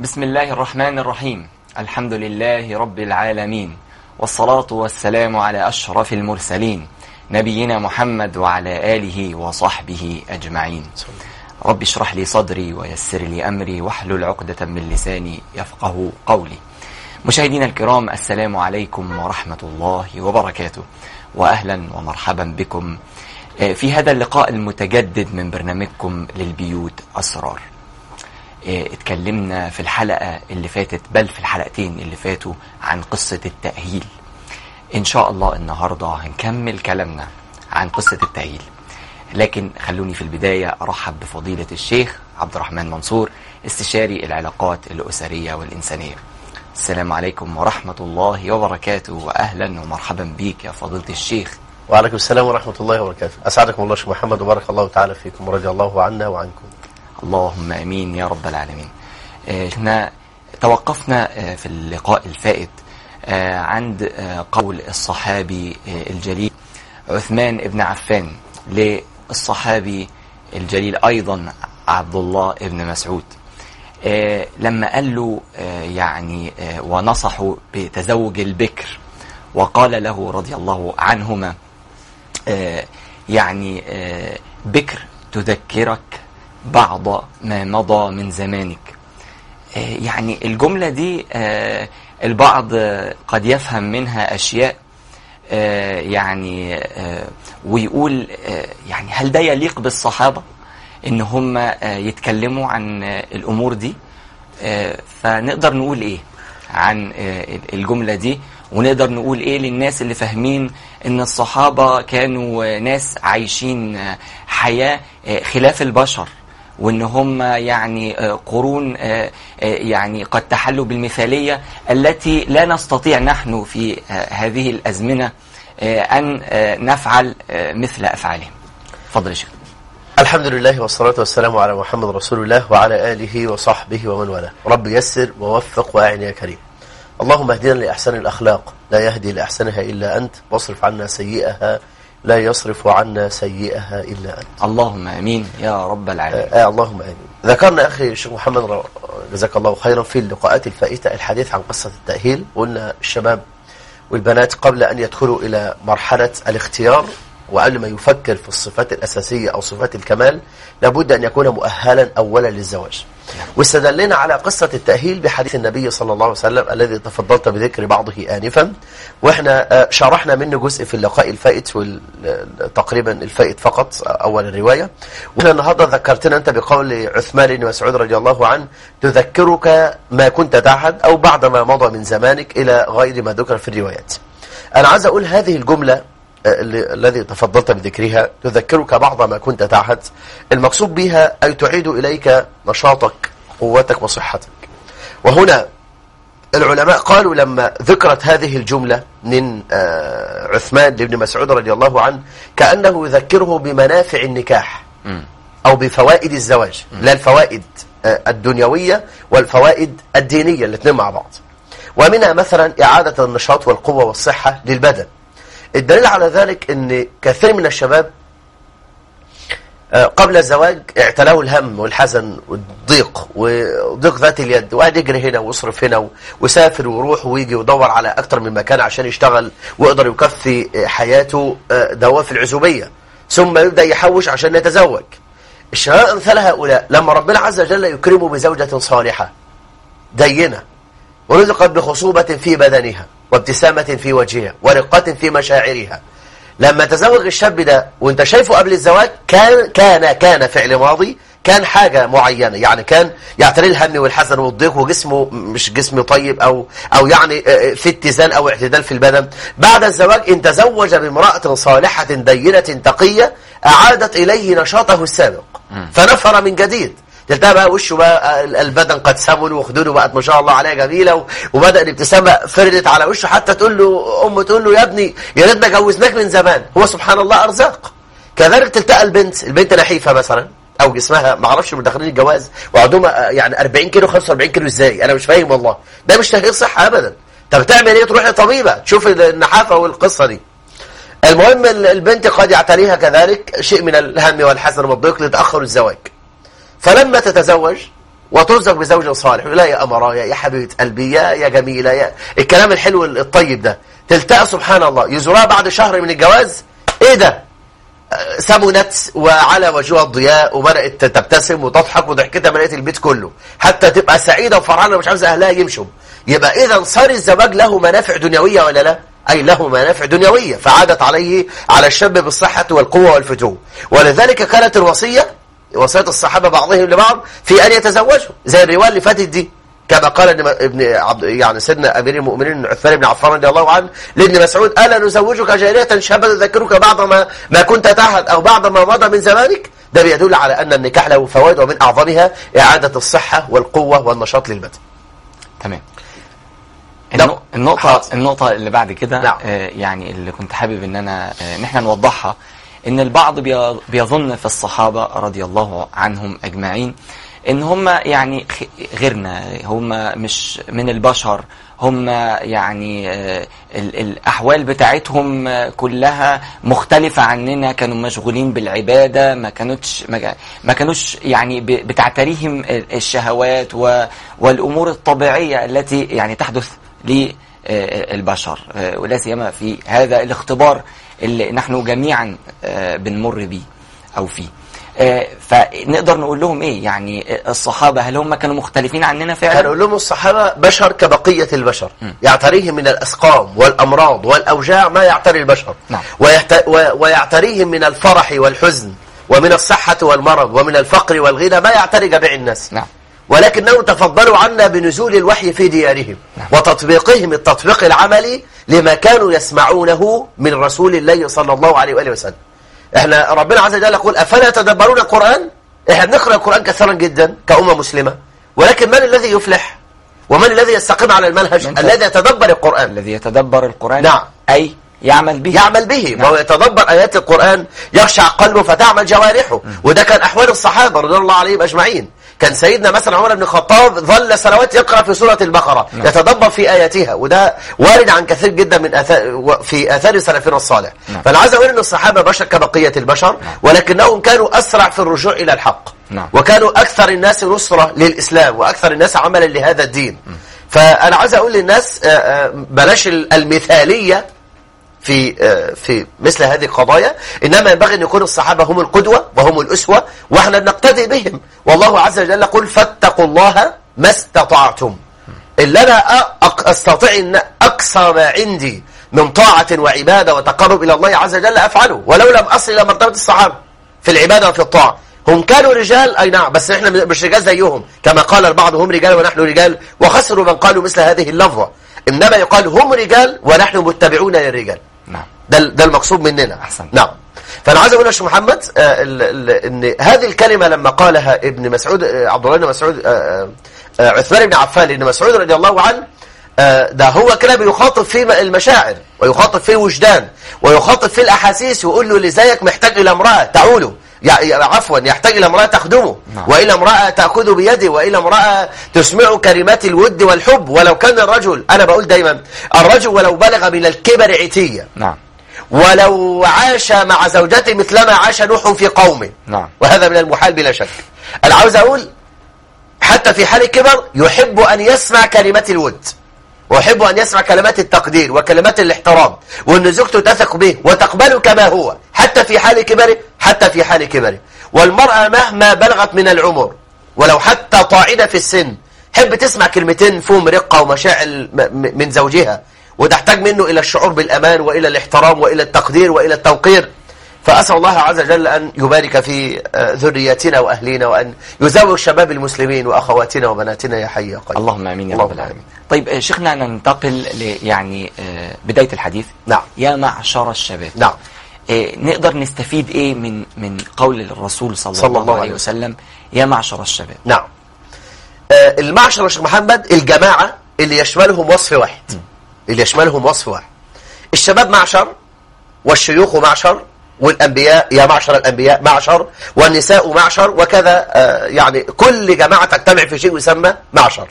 بسم الله الرحمن الرحيم الحمد لله رب العالمين والصلاة والسلام على أشرف المرسلين نبينا محمد وعلى آله وصحبه أجمعين رب اشرح لي صدري ويسر لي أمري واحلل عقدة من لساني يفقه قولي مشاهدينا الكرام السلام عليكم ورحمة الله وبركاته وأهلا ومرحبا بكم في هذا اللقاء المتجدد من برنامجكم للبيوت أسرار اتكلمنا في الحلقة اللي فاتت بل في الحلقتين اللي فاتوا عن قصة التأهيل إن شاء الله النهاردة هنكمل كلامنا عن قصة التأهيل لكن خلوني في البداية أرحب بفضيلة الشيخ عبد الرحمن منصور استشاري العلاقات الأسرية والإنسانية السلام عليكم ورحمة الله وبركاته وأهلا ومرحبا بيك يا فضيلة الشيخ وعليكم السلام ورحمة الله وبركاته أسعدكم الله شيخ محمد وبارك الله تعالى فيكم ورضي الله عنا وعنكم اللهم امين يا رب العالمين احنا توقفنا في اللقاء الفائت عند قول الصحابي الجليل عثمان بن عفان للصحابي الجليل ايضا عبد الله بن مسعود لما قال له يعني ونصحه بتزوج البكر وقال له رضي الله عنهما يعني بكر تذكرك بعض ما مضى من زمانك يعني الجملة دي البعض قد يفهم منها أشياء يعني ويقول يعني هل ده يليق بالصحابة إن هم يتكلموا عن الأمور دي فنقدر نقول إيه عن الجملة دي ونقدر نقول ايه للناس اللي فاهمين ان الصحابة كانوا ناس عايشين حياة خلاف البشر وان هم يعني قرون يعني قد تحلوا بالمثالية التي لا نستطيع نحن في هذه الأزمنة أن نفعل مثل أفعالهم فضل شيخ الحمد لله والصلاة والسلام على محمد رسول الله وعلى آله وصحبه ومن والاه رب يسر ووفق وأعني يا كريم اللهم اهدنا لأحسن الأخلاق لا يهدي لأحسنها إلا أنت واصرف عنا سيئها لا يصرف عنا سيئها إلا أنت اللهم أمين يا رب العالمين آه, آه اللهم أمين ذكرنا أخي الشيخ محمد جزاك الله خيرا في اللقاءات الفائتة الحديث عن قصة التأهيل قلنا الشباب والبنات قبل أن يدخلوا إلى مرحلة الاختيار وقبل ما يفكر في الصفات الأساسية أو صفات الكمال لابد أن يكون مؤهلا أولا للزواج واستدلنا على قصة التأهيل بحديث النبي صلى الله عليه وسلم الذي تفضلت بذكر بعضه آنفا وإحنا شرحنا منه جزء في اللقاء الفائت تقريبا الفائت فقط أول الرواية وإحنا النهاردة ذكرتنا أنت بقول عثمان بن مسعود رضي الله عنه تذكرك ما كنت تعهد أو بعد ما مضى من زمانك إلى غير ما ذكر في الروايات أنا عايز أقول هذه الجملة الذي تفضلت بذكرها تذكرك بعض ما كنت تعهد المقصود بها أي تعيد إليك نشاطك قوتك وصحتك وهنا العلماء قالوا لما ذكرت هذه الجملة من عثمان بن مسعود رضي الله عنه كأنه يذكره بمنافع النكاح أو بفوائد الزواج لا الفوائد الدنيوية والفوائد الدينية الاثنين مع بعض ومنها مثلا إعادة النشاط والقوة والصحة للبدن الدليل على ذلك ان كثير من الشباب قبل الزواج اعتلاه الهم والحزن والضيق وضيق ذات اليد وقاعد يجري هنا ويصرف هنا ويسافر ويروح ويجي ويدور على اكتر من مكان عشان يشتغل ويقدر يكفي حياته ده في العزوبيه ثم يبدا يحوش عشان يتزوج الشباب امثال هؤلاء لما ربنا عز وجل يكرمه بزوجه صالحه دينه ورزقت بخصوبه في بدنها وابتسامة في وجهها ورقة في مشاعرها لما تزوج الشاب ده وانت شايفه قبل الزواج كان كان كان فعل ماضي كان حاجة معينة يعني كان يعتري الهم والحزن والضيق وجسمه مش جسم طيب أو أو يعني في اتزان أو اعتدال في البدن بعد الزواج إن تزوج بامرأة صالحة دينة تقية أعادت إليه نشاطه السابق فنفر من جديد تلتقى بقى وشه بقى البدن قد سمن وخدوده بقت ما شاء الله عليها جميله وبدا الابتسامه فردت على وشه حتى تقول له امه تقول له يا ابني يا ريتنا جوزناك من زمان هو سبحان الله ارزاق كذلك تلتقى البنت البنت نحيفه مثلا او جسمها ما اعرفش من داخلين الجواز وعندهم يعني 40 كيلو 45 كيلو ازاي انا مش فاهم والله ده مش تغيير صحه ابدا طب تعمل ايه تروح لطبيبه تشوف النحافه والقصه دي المهم البنت قد يعتريها كذلك شيء من الهم والحزن والضيق لتاخر الزواج فلما تتزوج وترزق بزوج صالح لا يا أمرايا يا حبيبة قلبي يا يا جميلة يا الكلام الحلو الطيب ده تلتقى سبحان الله يزورها بعد شهر من الجواز ايه ده آه، سمنت وعلى وجهها الضياء وبدأت تبتسم وتضحك وضحكتها ملأت البيت كله حتى تبقى سعيدة وفرحانة ومش عاوزة أهلها يمشوا يبقى إذا صار الزواج له منافع دنيوية ولا لا؟ أي له منافع دنيوية فعادت عليه على الشاب بالصحة والقوة والفتوح ولذلك كانت الوصية وصية الصحابة بعضهم لبعض في أن يتزوجوا زي الرواية اللي فاتت دي كما قال ابن ابن عبد يعني سيدنا امير المؤمنين عثمان بن عفان رضي الله عنه لابن مسعود الا نزوجك جاريه شابه تذكرك بعض ما ما كنت تعهد او بعض ما مضى من زمانك ده بيدل على ان النكاح له فوائد ومن اعظمها اعاده الصحه والقوه والنشاط للبدن تمام نعم. النق- النقطة حاضر. النقطة اللي بعد كده نعم. آه، يعني اللي كنت حابب ان انا آه، ان احنا نوضحها ان البعض بي- بيظن في الصحابة رضي الله عنهم اجمعين ان هم يعني خ- غيرنا هم مش من البشر هم يعني آه، ال- الاحوال بتاعتهم آه، كلها مختلفة عننا كانوا مشغولين بالعبادة ما كانوش ما كا- ما كانوش يعني ب- بتعتريهم ال- الشهوات و- والامور الطبيعية التي يعني تحدث للبشر آه، ولا سيما في هذا الاختبار اللي نحن جميعا آه، بنمر بيه او فيه آه، فنقدر نقول لهم ايه يعني آه، الصحابه هل هم كانوا مختلفين عننا كان فعلا يقول لهم الصحابة بشر كبقية البشر يعتريهم من الأسقام والأمراض والأوجاع ما يعتري البشر نعم. ويحت... و... ويعتريهم من الفرح والحزن ومن الصحة والمرض ومن الفقر والغنى ما يعتري جميع الناس نعم ولكنهم تفضلوا عنا بنزول الوحي في ديارهم وتطبيقهم التطبيق العملي لما كانوا يسمعونه من رسول الله صلى الله عليه وآله وسلم احنا ربنا عز وجل يقول أفلا يتدبرون القرآن احنا بنقرأ القرآن كثيرا جدا كأمة مسلمة ولكن من الذي يفلح ومن الذي يستقيم على المنهج من الذي يتدبر القرآن الذي يتدبر القران نعم. اي يعمل به يعمل به نعم. وهو يتدبر آيات القرآن يخشع قلبه فتعمل جوارحه وده كان أحوال الصحابة رضي الله عليهم أجمعين كان سيدنا مثلا عمر بن الخطاب ظل سنوات يقرأ في سورة البقرة نعم. يتدبر في آياتها وده وارد عن كثير جدا من أثار في آثار سلفنا الصالح نعم. فأنا عايز أقول أن الصحابة بشر كبقية البشر ولكنهم كانوا أسرع في الرجوع إلى الحق نعم. وكانوا أكثر الناس نصرة للإسلام وأكثر الناس عملا لهذا الدين فأنا عايز أقول للناس آه، آه، بلاش المثالية في آه، في مثل هذه القضايا انما ينبغي ان يكون الصحابه هم القدوه وهم الاسوه واحنا نقتدي بهم والله عز وجل يقول فاتقوا الله ما استطعتم اللي انا أ- أق- استطيع ان اقصى ما عندي من طاعه وعباده وتقرب الى الله عز وجل افعله ولو لم اصل الى مرتبه الصحابه في العباده وفي الطاعه هم كانوا رجال اي نعم بس احنا مش رجال زيهم كما قال البعض هم رجال ونحن رجال وخسروا من قالوا مثل هذه اللفظه انما يقال هم رجال ونحن متبعون للرجال نعم ده ده المقصود مننا أحسنت. نعم فانا عايز اقول يا شيخ محمد آه، ال- ال- ان هذه الكلمه لما قالها ابن مسعود آه، عبد الله بن مسعود آه، آه، آه، عثمان بن عفان لابن مسعود رضي الله عنه آه، ده هو كده بيخاطب فيه المشاعر ويخاطب فيه وجدان ويخاطب فيه الاحاسيس ويقول له اللي زيك محتاج الى امراه تعوله يع- يع- عفوا يحتاج الى امراه تخدمه نعم. والى امراه تاخذه بيده والى امراه تسمعه كلمات الود والحب ولو كان الرجل انا بقول دايما الرجل ولو بلغ من الكبر عتيه نعم ولو عاش مع زوجته مثلما عاش نوح في قومه نعم وهذا من المحال بلا شك أنا عاوز أقول حتى في حال الكبر يحب أن يسمع كلمات الود ويحب أن يسمع كلمات التقدير وكلمات الاحترام وأن زوجته تثق به وتقبله كما هو حتى في حال كبره حتى في حال كبره والمرأة مهما بلغت من العمر ولو حتى طاعنة في السن حب تسمع كلمتين فيهم رقة ومشاعر م- م- من زوجها وتحتاج منه إلى الشعور بالأمان وإلى الاحترام وإلى التقدير وإلى التوقير فأسأل الله عز وجل أن يبارك في آه، ذرياتنا وأهلينا وأن يزوج شباب المسلمين وأخواتنا وبناتنا يا حي يا قيوم اللهم امين يا اللهم رب العالمين طيب آه، شيخنا ننتقل ل يعني آه، بدايه الحديث نعم. يا معشر الشباب نعم آه، نقدر نستفيد ايه من من قول الرسول صلى, صلى الله, الله عليه عليه وسلم يا معشر الشباب نعم آه، المعشر يا شيخ محمد الجماعة اللي يشملهم وصف واحد اللي يشملهم وصف واحد الشباب معشر والشيوخ معشر والأنبياء يا معشر الأنبياء معشر والنساء معشر وكذا آه، يعني كل جماعة تجتمع في شيء يسمى معشر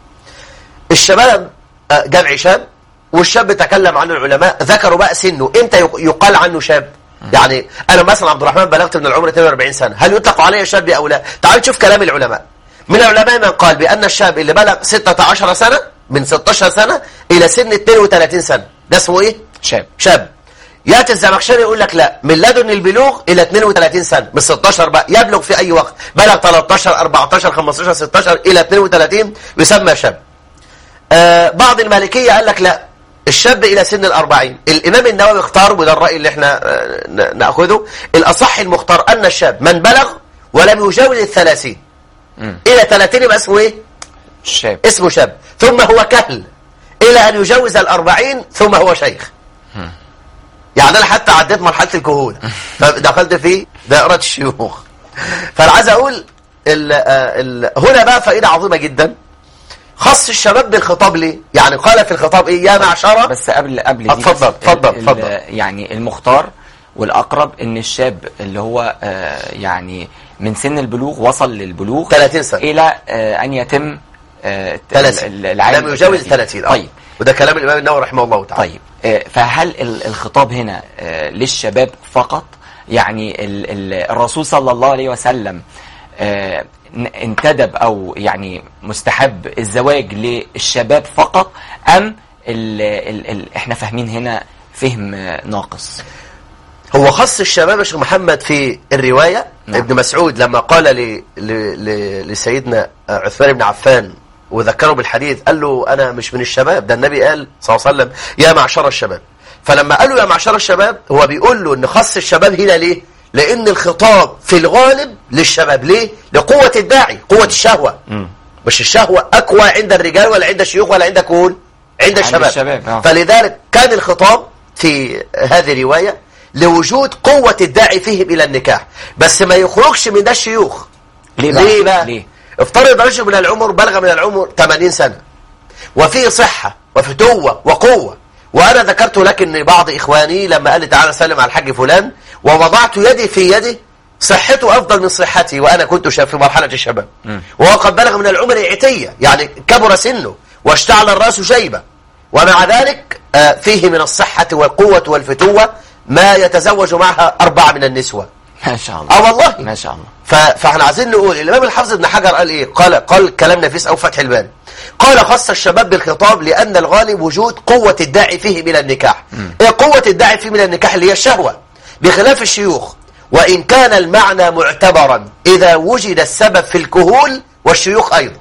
الشباب آه، جمع شاب والشاب تكلم عنه العلماء ذكروا بقى سنه امتى يق- يقال عنه شاب يعني انا مثلا عبد الرحمن بلغت من العمر 42 سنه هل يطلق علي شاب او لا تعال نشوف كلام العلماء من العلماء من قال بأن الشاب اللي بلغ 16 سنة من 16 سنة إلى سن 32 سنة ده اسمه إيه؟ شاب شاب ياتي الزمخشري يقول لك لا من لدن البلوغ الى 32 سنه من 16 بقى يبلغ في اي وقت بلغ 13 14 15 16 الى 32 يسمى شاب آه بعض المالكيه قال لك لا الشاب الى سن الأربعين الامام النووي اختار وده الراي اللي احنا آه ن- ناخذه الاصح المختار ان الشاب من بلغ ولم يجاوز الثلاثين مم. الى 30 يبقى اسمه ايه شاب اسمه شاب ثم هو كهل إلى أن يجوز الأربعين ثم هو شيخ يعني أنا حتى عديت مرحلة الكهولة فدخلت في دائرة الشيوخ فأنا عايز أقول ال ال هنا بقى فائدة عظيمة جدا خص الشباب بالخطاب ليه يعني قال في الخطاب إيه يا معشرة بس قبل قبل دي اتفضل، بس اتفضل، ال- ال- اتفضل. يعني المختار والاقرب ان الشاب اللي هو آه، يعني من سن البلوغ وصل للبلوغ 30 سنة. الى آه، ان يتم آه، 30 ال- العام لم يجاوز 30 آه. طيب وده كلام الإمام النووي رحمه الله تعالى طيب آه، فهل ال- الخطاب هنا آه، للشباب فقط يعني ال- ال- الرسول صلى الله عليه وسلم آه، ن- انتدب او يعني مستحب الزواج للشباب فقط ام ال ال ال احنا فاهمين هنا فهم آه، ناقص هو خص الشباب يا شيخ محمد في الرواية نعم. ابن مسعود لما قال ل... ل... ل... لسيدنا عثمان بن عفان وذكره بالحديث قال له أنا مش من الشباب ده النبي قال صلى الله عليه وسلم يا معشر الشباب فلما قال له يا معشر الشباب هو بيقول له ان خص الشباب هنا ليه لأن الخطاب في الغالب للشباب ليه لقوة الداعي قوة الشهوة مش الشهوة أقوى عند الرجال ولا عند الشيوخ ولا عند كل عند الشباب, الشباب، آه. فلذلك كان الخطاب في هذه الرواية لوجود قوة الداعي فيهم إلى النكاح بس ما يخرجش من ده الشيوخ ليه بقى؟ ليه بقى؟ ليه؟ افترض رجل من العمر بلغ من العمر 80 سنة وفيه صحة وفتوة وقوة وأنا ذكرت لك أن بعض إخواني لما قال لي تعالى سلم على الحاج فلان ووضعت يدي في يده صحته أفضل من صحتي وأنا كنت شاب في مرحلة الشباب وهو قد بلغ من العمر عتية يعني كبر سنه واشتعل الرأس شيبة ومع ذلك آه، فيه من الصحة والقوة والفتوة ما يتزوج معها أربعة من النسوة ما شاء الله اه والله ما شاء الله ف... فاحنا عايزين نقول الامام الحافظ ابن حجر قال ايه قال قال كلام نفيس او فتح الباري قال خص الشباب بالخطاب لان الغالب وجود قوه الداعي فيه من النكاح ايه قوه الداعي فيه من النكاح اللي هي الشهوه بخلاف الشيوخ وان كان المعنى معتبرا اذا وجد السبب في الكهول والشيوخ ايضا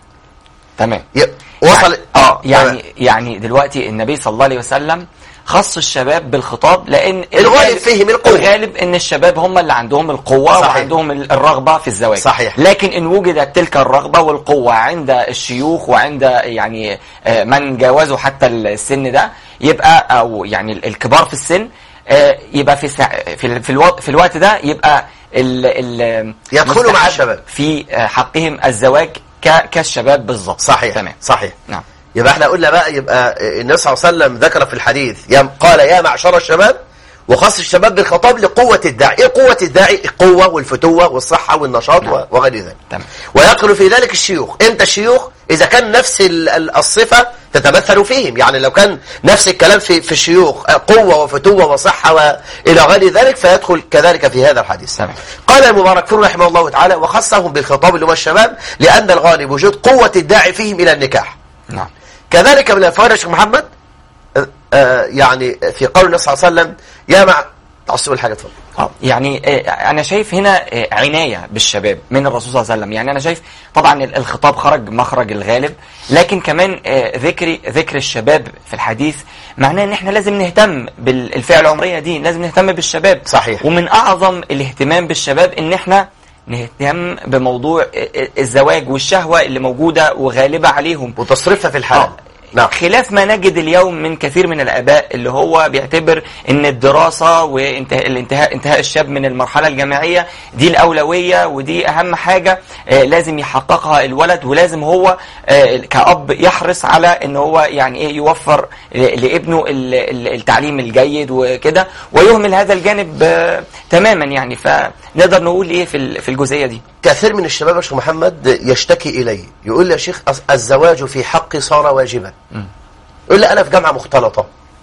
تمام ي... وصل يعني اه يعني يعني دلوقتي النبي صلى الله عليه وسلم خص الشباب بالخطاب لان الغالب فيهم القوة. الغالب ان الشباب هم اللي عندهم القوه صحيح. وعندهم ال- الرغبه في الزواج صحيح. لكن ان وجدت تلك الرغبه والقوه عند الشيوخ وعند يعني آه، من جاوزوا حتى السن ده يبقى او يعني ال- الكبار في السن آه، يبقى في سع- في ال- في الوقت في الوقت ده يبقى ال ال يدخلوا مع مستحب الشباب. في آه، حقهم الزواج ك- كالشباب بالظبط صحيح تمام صحيح نعم يبقى احنا قلنا بقى يبقى النبي صلى الله عليه وسلم ذكر في الحديث يا قال يا معشر الشباب وخص الشباب بالخطاب لقوة الداعي ايه قوة الداعي القوة والفتوة والصحة والنشاط نعم. وغير ذلك تمام. ويدخل في ذلك الشيوخ امتى الشيوخ اذا كان نفس ال- ال- الصفة تتمثل فيهم يعني لو كان نفس الكلام في في الشيوخ قوة وفتوة وصحة والى غير ذلك فيدخل كذلك في هذا الحديث تمام. قال المبارك فور رحمه الله تعالى وخصهم بالخطاب اللي هو الشباب لان الغالب وجود قوة الداعي فيهم الى النكاح نعم كذلك من الفوائد يا شيخ محمد آه، آه، يعني في قول النبي صلى الله عليه وسلم يا مع تعصب الحاجة اتفضل اه يعني آه، انا شايف هنا آه، عنايه بالشباب من الرسول صلى الله عليه وسلم يعني انا شايف طبعا ال- الخطاب خرج مخرج الغالب لكن كمان آه، ذكر ذكر الشباب في الحديث معناه ان احنا لازم نهتم بالفئه العمريه دي لازم نهتم بالشباب صحيح. ومن اعظم الاهتمام بالشباب ان احنا نهتم بموضوع آه، آه، الزواج والشهوه اللي موجوده وغالبه عليهم وتصرفها في الحال آه. نعم خلاف ما نجد اليوم من كثير من الاباء اللي هو بيعتبر ان الدراسه وانتهاء الانتهاء انتهاء الشاب من المرحله الجامعيه دي الاولويه ودي اهم حاجه آه لازم يحققها الولد ولازم هو آه كاب يحرص على ان هو يعني ايه يوفر ل- لابنه ال- ال- التعليم الجيد وكده ويهمل هذا الجانب آه تماما يعني فنقدر نقول ايه في ال- في الجزئيه دي كثير من الشباب يا شيخ محمد يشتكي إلي يقول لي يا شيخ أص- الزواج في حقي صار واجبا يقول لي أنا في جامعة مختلطة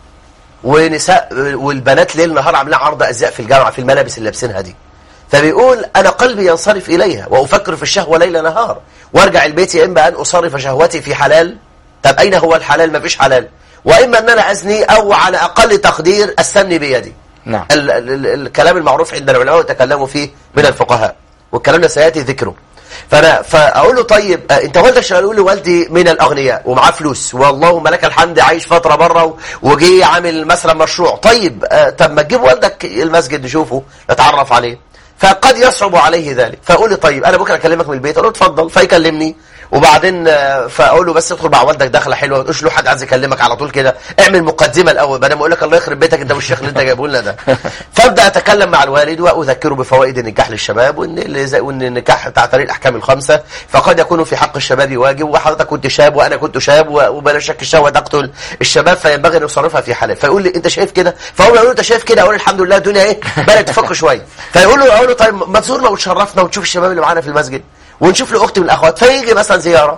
ونساء والبنات ليل نهار عاملين عرض أزياء في الجامعة في الملابس اللي لابسينها دي فبيقول أنا قلبي ينصرف إليها وأفكر في الشهوة ليل نهار وارجع البيت يا اما ان اصرف شهوتي في حلال طب اين هو الحلال ما فيش حلال واما ان انا ازني او على اقل تقدير استني بيدي نعم ال ال ال الكلام المعروف عند العلماء وتكلموا فيه من الفقهاء والكلام ده سياتي ذكره فانا فاقول له طيب آه، انت والدك شغال يقول لي والدي من الاغنياء ومعاه فلوس واللهم لك الحمد عايش فتره بره و- وجي عامل مثلا مشروع طيب آه، طب ما تجيب والدك المسجد نشوفه نتعرف عليه فقد يصعب عليه ذلك فاقول لي طيب انا بكره اكلمك من البيت اقول له اتفضل فيكلمني وبعدين آه، فاقول له بس ادخل مع والدك دخله حلوه ما تقولش له حد عايز يكلمك على طول كده اعمل مقدمه الاول بدل ما اقول لك الله يخرب بيتك انت والشيخ اللي انت جايبه لنا ده فابدا اتكلم مع الوالد واذكره بفوائد النكاح للشباب وان اللي زي- وان النكاح تعتري الاحكام الخمسه فقد يكون في حق الشباب واجب وحضرتك كنت شاب وانا كنت شاب و- وبلا شك الشهوه تقتل الشباب فينبغي ان يصرفها في حلال فيقول لي انت شايف كده فاقول له انت شايف كده اقول الحمد لله الدنيا ايه بدات تفك شويه فيقول له اقول له طيب ما تزورنا وتشرفنا وتشوف الشباب اللي معانا في المسجد ونشوف له اختي من الاخوات فيجي مثلا زياره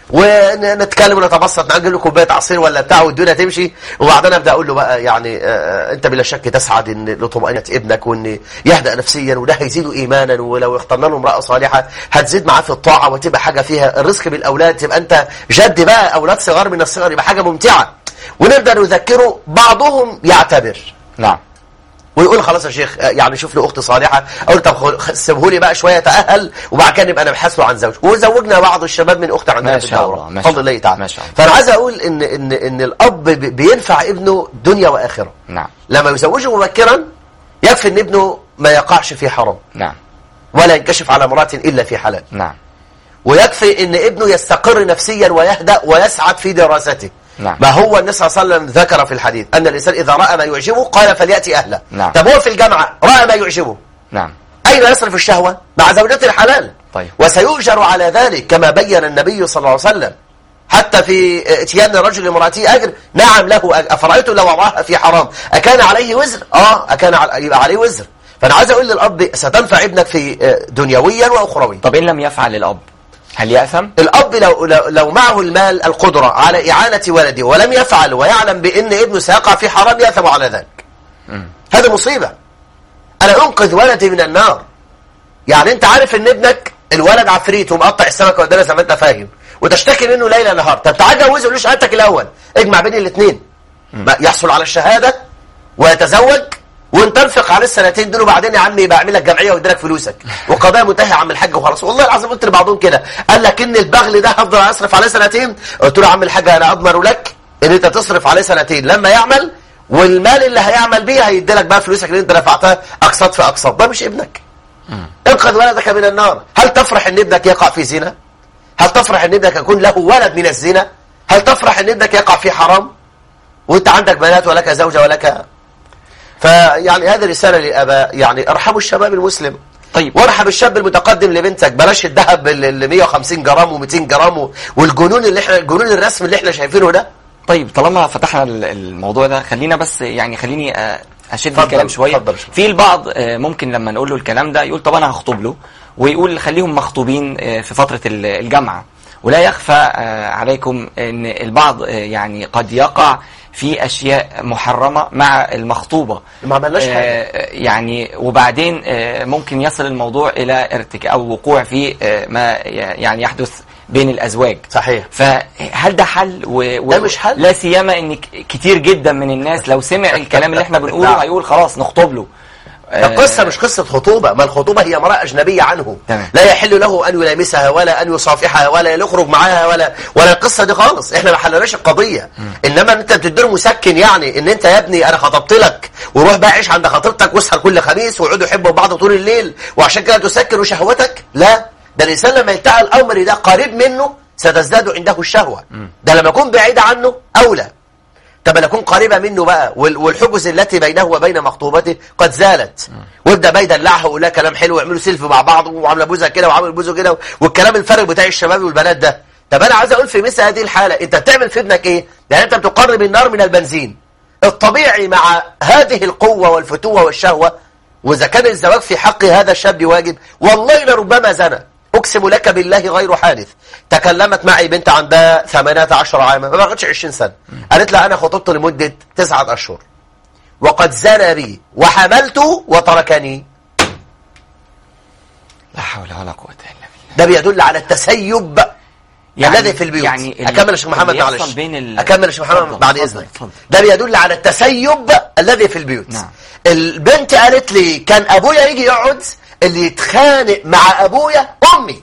ونتكلم ونتبسط نجيب له كوبايه عصير ولا بتاع والدنيا تمشي وبعدين ابدا اقول له بقى يعني آه، انت بلا شك تسعد ان لطمانينه ابنك وان يهدأ نفسيا وده هيزيده ايمانا ولو اخترنا له امراه صالحه هتزيد معاه في الطاعه وتبقى حاجه فيها الرزق بالاولاد تبقى انت جد بقى اولاد صغار من الصغر يبقى حاجه ممتعه ونبدا نذكره بعضهم يعتبر نعم ويقول خلاص يا شيخ آه، يعني شوف له اخت صالحه اقول طب خل- سيبه لي بقى شويه يتاهل وبعد كده نبقى نبحث له عن زوج وزوجنا بعض الشباب من اخت عندنا ما في شاء الدوره الله، ما شاء بفضل الله تعالى ما شاء الله. فانا عايز اقول ان ان ان الاب بي- بينفع ابنه دنيا واخره نعم لما يزوجه مبكرا يكفي ان ابنه ما يقعش في حرام نعم ولا ينكشف على امراه الا في حلال نعم ويكفي ان ابنه يستقر نفسيا ويهدأ ويسعد في دراسته نعم. ما هو النبي صلى الله عليه وسلم ذكر في الحديث ان الانسان اذا راى ما يعجبه قال فلياتي اهله نعم. طب هو في الجامعه راى ما يعجبه نعم أين يصرف الشهوة؟ مع زوجته الحلال طيب. وسيؤجر على ذلك كما بين النبي صلى الله عليه وسلم حتى في اتيان الرجل لامرأته أجر نعم له أجر أفرأيت لو وضعها في حرام أكان عليه وزر؟ آه أكان على- يبقى عليه وزر فأنا عايز أقول للأب ستنفع ابنك في آه، دنيويا وأخرويا طب إن لم يفعل الأب هل يأثم؟ الأب لو, لو, لو معه المال القدرة على إعانة ولده ولم يفعل ويعلم بأن ابنه سيقع في حرام يأثم على ذلك هذا مصيبة أنا أنقذ ولدي من النار يعني أنت عارف أن ابنك الولد عفريت ومقطع السمكة قدامنا زي ما أنت فاهم وتشتكي منه ليل نهار طب تعال جوزه له شهادتك الأول اجمع بين الاثنين يحصل على الشهادة ويتزوج وانت تنفق عليه السنتين دول وبعدين يا عمي يبقى اعمل لك جمعيه وادي لك فلوسك وقضايا منتهيه يا عم الحاج وخلاص والله العظيم قلت لبعضهم كده قال لك ان البغل ده هفضل اصرف عليه سنتين قلت له يا عم الحاج انا اضمن لك ان انت تصرف عليه سنتين لما يعمل والمال اللي هيعمل بيه هيدي لك بقى فلوسك اللي انت دفعتها اقساط في اقساط ده مش ابنك انقذ ولدك من النار هل تفرح ان ابنك يقع في زنا هل تفرح ان ابنك يكون له ولد من الزنا هل تفرح ان ابنك يقع في حرام وانت عندك بنات ولك زوجه ولك فيعني هذه رساله للاباء يعني ارحموا الشباب المسلم طيب وارحم الشاب المتقدم لبنتك بلاش الذهب اللي 150 جرام و200 جرام والجنون اللي احنا الجنون الرسم اللي احنا شايفينه ده طيب طالما فتحنا ال- الموضوع ده خلينا بس يعني خليني آه، اشد اتفضل، الكلام شويه اتفضل شوية. في البعض آه، ممكن لما نقول له الكلام ده يقول طب انا هخطب له ويقول خليهم مخطوبين آه، في فتره ال- الجامعه ولا يخفى آه، عليكم ان البعض آه، يعني قد يقع في اشياء محرمه مع المخطوبه ما عملناش حاجة. آه، يعني وبعدين آه، ممكن يصل الموضوع الى ارتكاب او وقوع في آه، ما ي- يعني يحدث بين الازواج صحيح فهل ده حل و... و... ده مش حل. لا سيما ان ك- كتير جدا من الناس لو سمع الكلام اللي احنا بنقوله نعم. هيقول خلاص نخطب له القصة مش قصة خطوبة ما الخطوبة هي امرأة أجنبية عنه تمام. لا يحل له أن يلامسها ولا أن يصافحها ولا يخرج معاها ولا ولا القصة دي خالص احنا ما حلناش القضية إنما أنت بتديله مسكن يعني إن أنت يا ابني أنا خطبت لك وروح بقى عيش عند خطيبتك واسهر كل خميس ويقعدوا يحبوا بعض طول الليل وعشان كده تسكر شهوتك لا ده الإنسان لما يلتقى الأمر ده قريب منه ستزداد عنده الشهوة ده لما يكون بعيد عنه أولى طب انا اكون قريبه منه بقى وال- والحجز التي بينه وبين مخطوبته قد زالت وابدا بقى يدلعها ويقول لها كلام حلو ويعملوا سيلفي مع بعض وعامله بوزه كده وعامل بوزه كده والكلام الفارغ بتاع الشباب والبنات ده طب انا عايز اقول في مثل هذه الحاله انت بتعمل في ابنك ايه؟ يعني انت بتقرب النار من البنزين الطبيعي مع هذه القوه والفتوه والشهوه واذا كان الزواج في حق هذا الشاب واجب والله لربما زنى اقسم لك بالله غير حادث تكلمت معي بنت عندها 18 عاما ما بقتش 20 سنه قالت لها انا خطبت لمده تسعة اشهر وقد زنى بي وحملت وتركني لا حول ولا قوه الا بالله ده بيدل على التسيب الذي في البيوت يعني ال- اكمل يا شيخ محمد اللي يحصل معلش بين ال- اكمل يا شيخ محمد اتفضل، بعد اتفضل، اذنك اتفضل. ده بيدل على التسيب الذي في البيوت نعم. البنت قالت لي كان ابويا يجي يقعد اللي يتخانق مع ابويا امي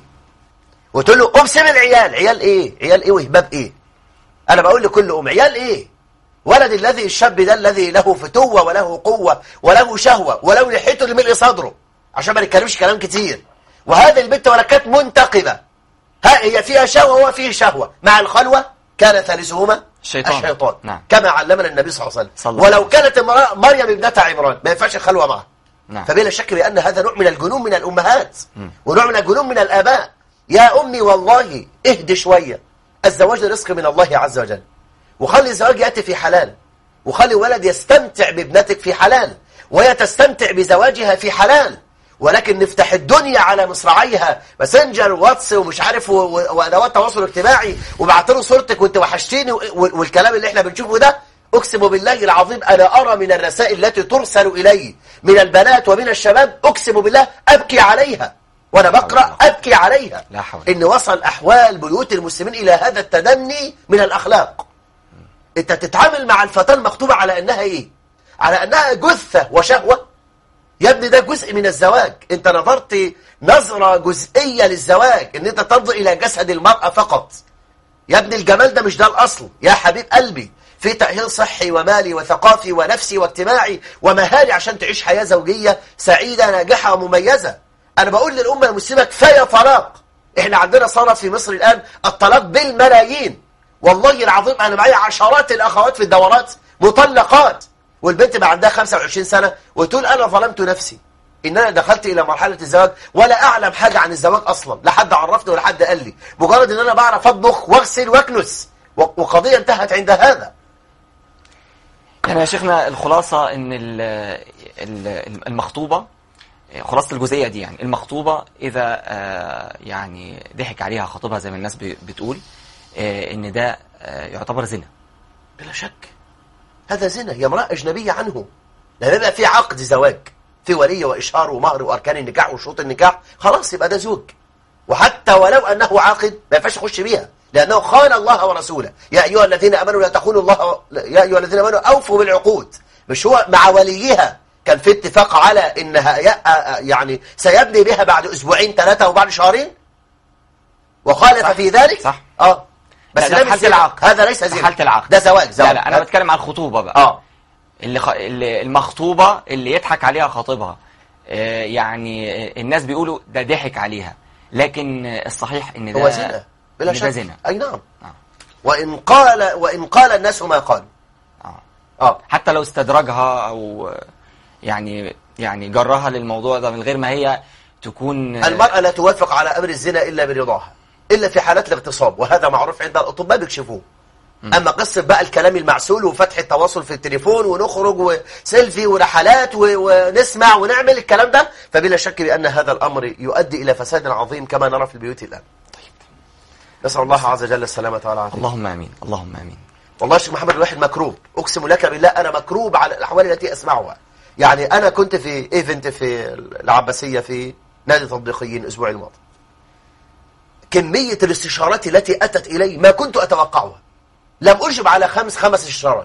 وتقول له قوم سيب العيال عيال ايه عيال ايه وهباب ايه انا بقول لكل ام عيال ايه ولد الذي الشاب ده الذي له فتوه وله قوه وله شهوه ولو لحيته لملء صدره عشان ما نتكلمش كلام كتير وهذه البنت ولا كانت منتقبه ها هي فيها شهوه وهو فيه شهوه مع الخلوه كان ثالثهما الشيطان. الشيطان نعم. كما علمنا النبي صلى الله عليه صلى وسلم الله ولو كانت امراه مريم ابنه عمران ما ينفعش الخلوه معها نعم فبلا شك بأن هذا نوع من الجنون من الأمهات ونوع من الجنون من الآباء يا أمي والله اهدي شوية الزواج رزق من الله عز وجل وخلي الزواج يأتي في حلال وخلي ولد يستمتع بابنتك في حلال وهي تستمتع بزواجها في حلال ولكن نفتح الدنيا على مصراعيها ماسنجر واتس ومش عارف و- و- وادوات تواصل اجتماعي وبعت له صورتك وانت وحشتيني و- والكلام اللي احنا بنشوفه ده اقسم بالله العظيم انا ارى من الرسائل التي ترسل الي من البنات ومن الشباب اقسم بالله ابكي عليها وانا بقرا ابكي عليها لا حول. ان وصل احوال بيوت المسلمين الى هذا التدني من الاخلاق انت تتعامل مع الفتاة المخطوبة على انها ايه على انها جثة وشهوة يا ابني ده جزء من الزواج انت نظرت نظرة جزئية للزواج ان انت تنظر الى جسد المرأة فقط يا ابني الجمال ده مش ده الاصل يا حبيب قلبي في تأهيل صحي ومالي وثقافي ونفسي واجتماعي ومهاري عشان تعيش حياة زوجية سعيدة ناجحة ومميزة انا بقول للأمة المسلمة كفاية طلاق احنا عندنا صارت في مصر الآن الطلاق بالملايين والله العظيم انا معايا عشرات الاخوات في الدورات مطلقات والبنت بقى عندها 25 سنة وتقول انا ظلمت نفسي ان انا دخلت الى مرحلة الزواج ولا اعلم حاجة عن الزواج اصلا لا حد عرفني ولا حد قال لي مجرد ان انا بعرف اطبخ واغسل واكنس و- وقضية انتهت عند هذا يعني يا شيخنا الخلاصة ان ال- ال- المخطوبة خلاصة الجزئية دي يعني المخطوبة إذا آه، يعني ضحك عليها خطيبها زي ما الناس ب- بتقول آه، إن ده آه، يعتبر زنا بلا شك هذا زنا هي امرأة أجنبية عنه لما يبقى في عقد زواج في ولي وإشهار ومهر وأركان النكاح وشروط النكاح خلاص يبقى ده زوج وحتى ولو أنه عاقد ما ينفعش يخش بيها لأنه خان الله ورسوله يا أيها الذين أمنوا لا تخونوا الله يا أيها الذين أمنوا أوفوا بالعقود مش هو مع وليها كان في اتفاق على إنها ي- يعني سيبني بها بعد أسبوعين ثلاثة وبعد شهرين وخالف صح. في ذلك صح. اه بس لا، ده ده مش حالة زنا. العقد. هذا ليس ده زنا حالة العقد ده زواج زواج لا لا أنا بتكلم عن الخطوبة بقى اه اللي, خ... اللي المخطوبة اللي يضحك عليها خطيبها آه، يعني آه، الناس بيقولوا ده ضحك عليها لكن آه، الصحيح ان ده هو زنا بلا إن شك ده زنا اي نعم آه. وان قال وان قال الناس ما قالوا آه. اه حتى لو استدرجها او آه، يعني يعني جرها للموضوع ده من غير ما هي تكون آه، المرأة لا توافق على امر الزنا الا برضاها الا في حالات الاغتصاب وهذا معروف عند الاطباء بيكشفوه اما قصه بقى الكلام المعسول وفتح التواصل في التليفون ونخرج وسيلفي ورحلات و... ونسمع ونعمل الكلام ده فبلا شك بان هذا الامر يؤدي الى فساد عظيم كما نرى في البيوت الان نسال الله عز وجل السلامه والعافيه اللهم امين اللهم امين والله يا شيخ محمد الواحد مكروب اقسم لك بالله انا مكروب على الاحوال التي اسمعها يعني انا كنت في ايفنت في العباسيه في نادي تطبيقيين الاسبوع الماضي كميه الاستشارات التي اتت الي ما كنت اتوقعها لم اجب على خمس خمس استشارات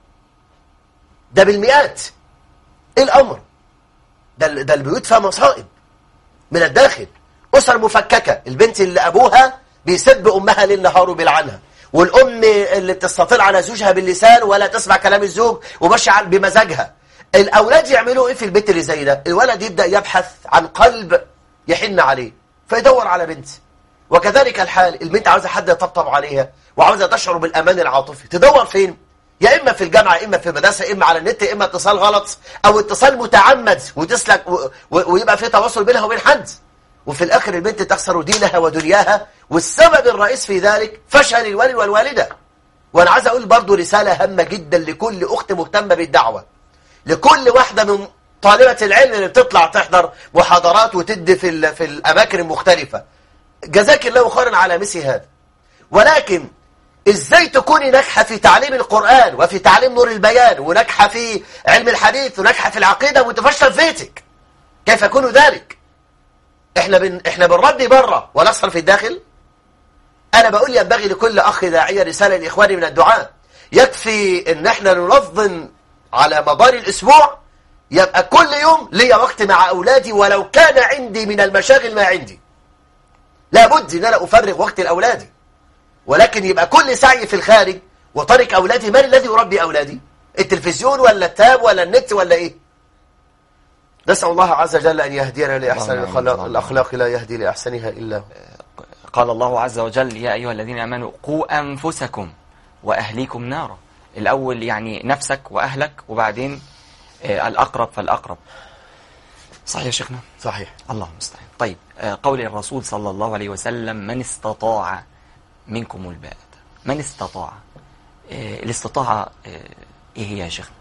ده بالمئات ايه الامر ده ال- ده البيوت فيها مصائب من الداخل أسر مفككة البنت اللي أبوها بيسب أمها ليل نهار وبيلعنها والأم اللي بتستطيل على زوجها باللسان ولا تسمع كلام الزوج وماشية على- بمزاجها الأولاد يعملوا إيه في البيت اللي زي ده الولد يبدأ يبحث عن قلب يحن عليه فيدور على بنت وكذلك الحال البنت عاوزة حد يطبطب عليها وعاوزة تشعر بالأمان العاطفي تدور فين يا إما في الجامعة إما في المدرسة إما على النت إما اتصال غلط أو اتصال متعمد وتسلك و... و... ويبقى في تواصل بينها وبين حد وفي الآخر البنت تخسر دينها ودنياها والسبب الرئيس في ذلك فشل الوالد والوالدة وأنا عايز أقول برضو رسالة هامة جدا لكل أخت مهتمة بالدعوة لكل واحدة من طالبة العلم اللي بتطلع تحضر محاضرات وتدي في, ال... في الأماكن المختلفة جزاك الله خيرا على مثل هذا ولكن ازاي تكوني ناجحة في تعليم القرآن وفي تعليم نور البيان وناجحة في علم الحديث وناجحة في العقيدة وتفشل في بيتك كيف يكون ذلك احنا بن... احنا بنربي بره ونصل في الداخل انا بقول ينبغي لكل اخ داعيه رساله لاخواني من الدعاء يكفي ان احنا ننظم على مدار الاسبوع يبقى كل يوم ليا وقت مع اولادي ولو كان عندي من المشاغل ما عندي لابد ان انا افرغ وقت لاولادي ولكن يبقى كل سعي في الخارج وطريق اولادي من الذي يربي اولادي التلفزيون ولا التاب ولا النت ولا ايه نسأل الله عز وجل أن يهدينا لأحسن اللهم آمين. الأخلاق, اللهم الأخلاق لا يهدي لأحسنها إلا هو قال الله عز وجل يا أيها الذين آمنوا قوا أنفسكم وأهليكم نارا الأول يعني نفسك وأهلك وبعدين آه، الأقرب فالأقرب صحيح يا شيخنا صحيح الله المستعان طيب آه، قول الرسول صلى الله عليه وسلم من استطاع منكم الباءة من استطاع آه، الاستطاعة آه، ايه هي يا شيخنا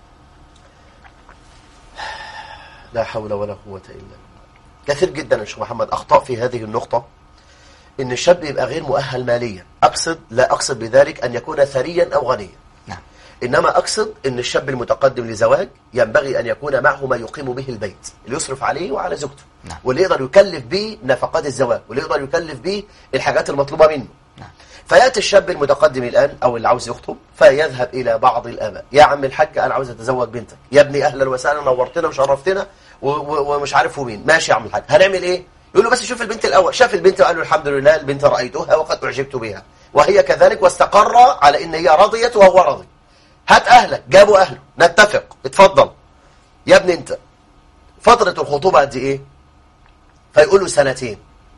لا حول ولا قوة إلا بالله كثير جدا يا شيخ محمد أخطاء في هذه النقطة إن الشاب يبقى غير مؤهل ماليا أقصد لا أقصد بذلك أن يكون ثريا أو غنيا نعم إنما أقصد أن الشاب المتقدم لزواج ينبغي أن يكون معه ما يقيم به البيت اللي يصرف عليه وعلى زوجته نعم. واللي يقدر يكلف به نفقات الزواج واللي يقدر يكلف به الحاجات المطلوبة منه نعم فيأتي الشاب المتقدم الآن أو اللي عاوز يخطب فيذهب إلى بعض الآباء يا عم الحاج أنا عاوز أتزوج بنتك يا ابني أهلا وسهلا نورتنا وشرفتنا و- و- ومش عارف هو مين ماشي يا عم الحاج هنعمل إيه يقول له بس شوف البنت الأول شاف البنت وقال له الحمد لله البنت رأيتها وقد أعجبت بها وهي كذلك واستقر على إن هي رضيت وهو رضي هات أهلك جابوا أهله نتفق اتفضل يا ابني أنت فترة الخطوبة قد إيه فيقول له سنتين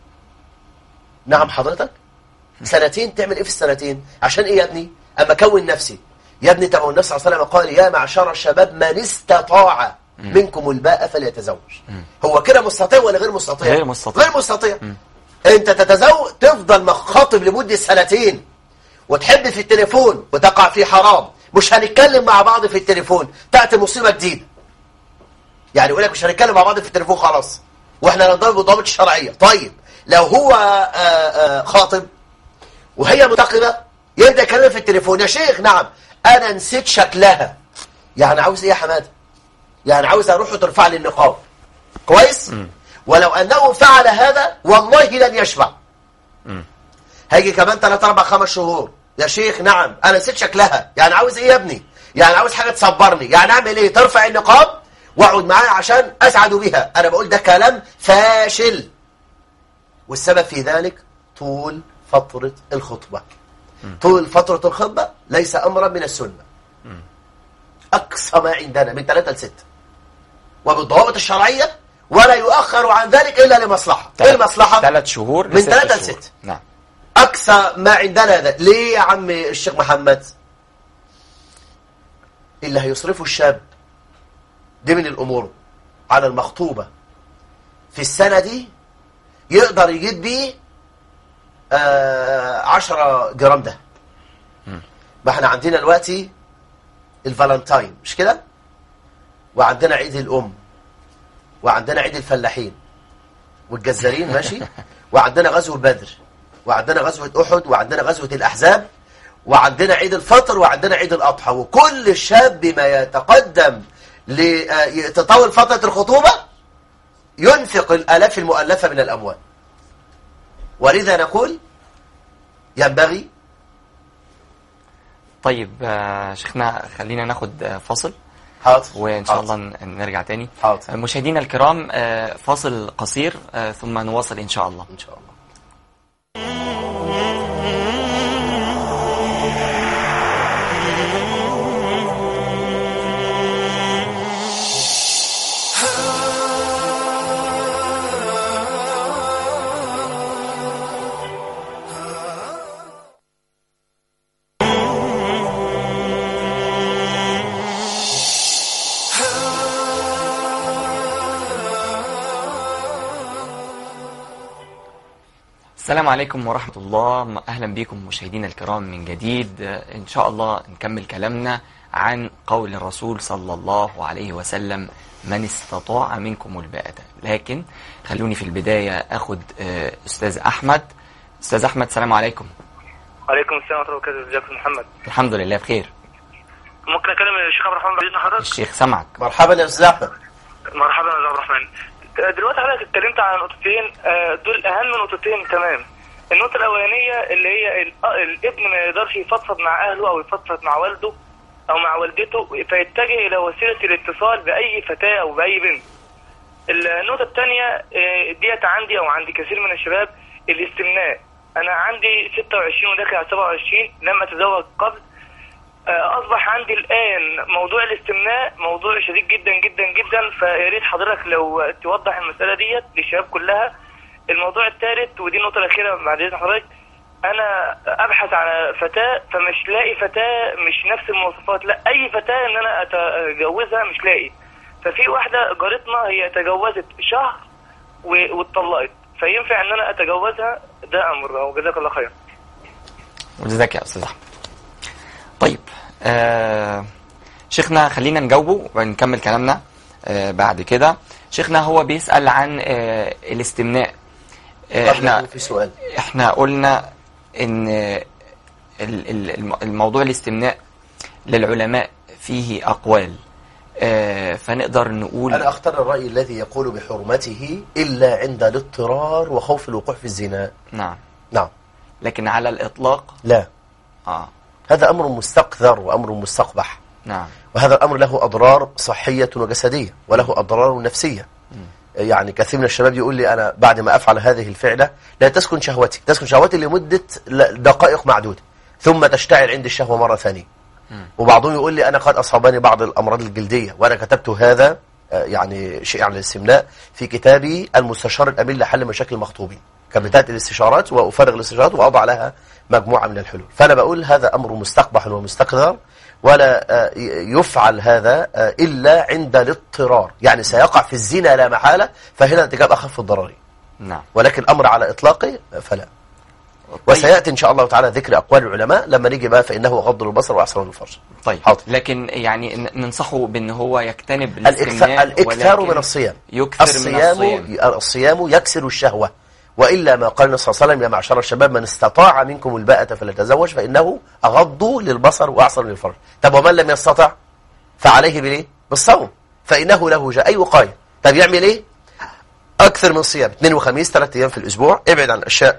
نعم حضرتك سنتين تعمل ايه في السنتين عشان ايه يا ابني اما كون نفسي يا ابني طب النبي صلى الله عليه وسلم قال يا معشر الشباب من استطاع منكم الباء فليتزوج هو كده مستطيع ولا غير مستطيع غير مستطيع. غير مستطيع انت تتزوج تفضل مخاطب لمده سنتين وتحب في التليفون وتقع في حرام مش هنتكلم مع بعض في التليفون تاتي مصيبه جديده يعني يقول لك مش هنتكلم مع بعض في التليفون خلاص واحنا ننضرب بالضوابط الشرعيه طيب لو هو آه، آه، خاطب وهي منتقبه يبدا يكلمها في التليفون يا شيخ نعم انا نسيت شكلها يعني عاوز ايه يا حماده يعني عاوز اروح وترفع لي النقاب كويس ولو انه فعل هذا والله لن يشفع هيجي كمان 3 4 5 شهور يا شيخ نعم انا نسيت شكلها يعني عاوز ايه يا ابني يعني عاوز حاجه تصبرني يعني اعمل ايه ترفع النقاب واقعد معاها عشان اسعد بها انا بقول ده كلام فاشل والسبب في ذلك طول فترة الخطبة طول فترة الخطبة ليس أمرا من السنة أقصى ما عندنا من ثلاثة لستة وبالضوابط الشرعية ولا يؤخر عن ذلك إلا لمصلحة إيه المصلحة؟ ثلاث شهور من لست ثلاثة شهور. لست. نعم أقصى ما عندنا ده ليه يا عم الشيخ محمد اللي هيصرفه الشاب دي من الأمور على المخطوبة في السنة دي يقدر يجيب بيه آه عشرة جرام ده ما احنا عندنا دلوقتي الفالنتاين مش كده وعندنا عيد الأم وعندنا عيد الفلاحين والجزارين ماشي وعندنا غزوة بدر وعندنا غزوة أحد وعندنا غزوة الأحزاب وعندنا عيد الفطر وعندنا عيد الأضحى وكل شاب بما يتقدم لتطول فترة الخطوبة ينفق الآلاف المؤلفة من الأموال ولذا نقول ينبغي طيب آه، شيخنا خلينا ناخد آه، فاصل حاضر وإن شاء حاضر. الله ن- نرجع تاني حاضر. آه، مشاهدينا الكرام آه، فاصل قصير آه، ثم نواصل إن شاء الله إن شاء الله السلام عليكم ورحمة الله أهلا بكم مشاهدينا الكرام من جديد آه، إن شاء الله نكمل كلامنا عن قول الرسول صلى الله عليه وسلم من استطاع منكم الباءة لكن خلوني في البداية أخد آه، أستاذ أحمد أستاذ أحمد السلام عليكم وعليكم السلام ورحمة الله وبركاته ازيك يا محمد الحمد لله بخير ممكن اكلم الشيخ عبد الرحمن باذن حضرتك الشيخ سمعك مرحبا يا أستاذ أحمد مرحبا يا عبد الرحمن دلوقتي حضرتك اتكلمت عن نقطتين آه، دول اهم نقطتين تمام النقطة الأولانية اللي هي ال- آه، الابن ما يقدرش يفضفض مع أهله أو يفضفض مع والده أو مع والدته فيتجه إلى وسيلة الاتصال بأي فتاة أو بأي بنت. النقطة الثانية آه، ديت عندي أو عند كثير من الشباب الاستمناء. أنا عندي 26 وداخل على 27 لم أتزوج قبل آه، اصبح عندي الان موضوع الاستمناء موضوع شديد جدا جدا جدا فيا ريت حضرتك لو توضح المساله ديت للشباب كلها الموضوع الثالث ودي النقطه الاخيره بعد اذن حضرتك انا ابحث على فتاه فمش لاقي فتاه مش نفس المواصفات لا اي فتاه ان انا اتجوزها مش لاقي ففي واحده جارتنا هي تجوزت شهر و- واتطلقت فينفع ان انا اتجوزها ده امر وجزاك الله خير وجزاك يا استاذ احمد طيب آه شيخنا خلينا نجاوبه ونكمل كلامنا آه بعد كده شيخنا هو بيسأل عن آه الاستمناء آه احنا في سؤال احنا قلنا ان ال- ال- الم- الموضوع الاستمناء للعلماء فيه اقوال آه فنقدر نقول أنا أختار الرأي الذي يقول بحرمته إلا عند الاضطرار وخوف الوقوع في الزنا نعم نعم لكن على الاطلاق لا اه هذا أمر مستقذر وأمر مستقبح نعم وهذا الأمر له أضرار صحية وجسدية وله أضرار نفسية يعني كثير من الشباب يقول لي أنا بعد ما أفعل هذه الفعلة لا تسكن شهوتي تسكن شهوتي لمدة ل- دقائق معدودة ثم تشتعل عندي الشهوة مرة ثانية وبعضهم يقول لي أنا قد أصابني بعض الأمراض الجلدية وأنا كتبت هذا آه، يعني شيء عن الاستمناء في كتابي المستشار الأمين لحل مشاكل المخطوبين كان بداية الاستشارات وأفرغ الاستشارات وأضع لها مجموعة من الحلول فأنا بقول هذا أمر مستقبح ومستقذر ولا آه، ي- يفعل هذا آه، إلا عند الاضطرار يعني سيقع في الزنا لا محالة فهنا ارتكاب أخف الضررين نعم ولكن الأمر على إطلاقه فلا طيب. وسيأتي إن شاء الله تعالى ذكر أقوال العلماء لما نيجي بقى فإنه غض البصر وأحسن الفرج طيب حاضر. لكن يعني ن- ننصحه بان هو يجتنب الإكثار, الاستمناء الإكثار ولكن من الصيام يكثر الصيام من الصيام الصيام يكسر الشهوة وإلا ما قال النبي صلى الله عليه وسلم يا معشر الشباب من استطاع منكم الباءة فليتزوج فإنه أغض للبصر وأحسن للفرج طب ومن لم يستطع فعليه بالإيه؟ بالصوم فإنه له جاء أي وقاية طب يعمل إيه؟ أكثر من الصيام اثنين وخميس ثلاثة أيام في الأسبوع ابعد عن الأشياء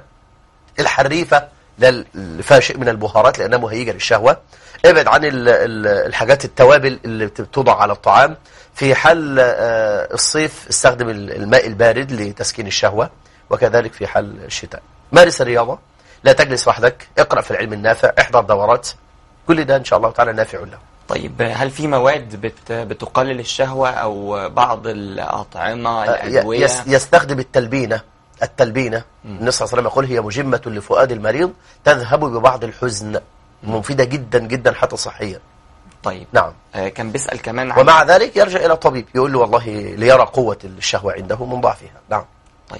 الحريفة لل- اللي فيها شيء من البهارات لأنها مهيجة للشهوة ابعد عن ال- ال- الحاجات التوابل اللي بتوضع على الطعام في حال آه، الصيف استخدم ال- الماء البارد لتسكين الشهوة وكذلك في حال الشتاء مارس الرياضة لا تجلس وحدك اقرأ في العلم النافع احضر دورات كل ده إن شاء الله تعالى نافع له طيب هل في مواد بت بتقلل الشهوة او بعض الأطعمة الأدوية يس يستخدم التلبينة التلبينة النبي صلى الله عليه وسلم يقول هي مجمة لفؤاد المريض تذهب ببعض الحزن مفيدة جدا جدا حتى صحيا طيب نعم آه كان بيسأل كمان عن ومع ذلك يرجع إلى طبيب يقول له والله ليرى قوة الشهوة عنده من ضعفها نعم طيب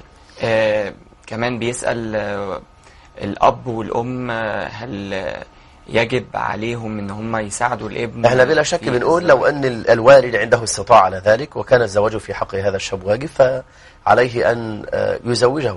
آه كمان بيسأل آه الأب والأم آه هل آه يجب عليهم ان هم يساعدوا الابن احنا بلا شك في بنقول الزواج؟ لو ان ال- الوالد عنده استطاعة على ذلك وكان الزواج في حق هذا الشاب واجب فعليه ان آه، يزوجه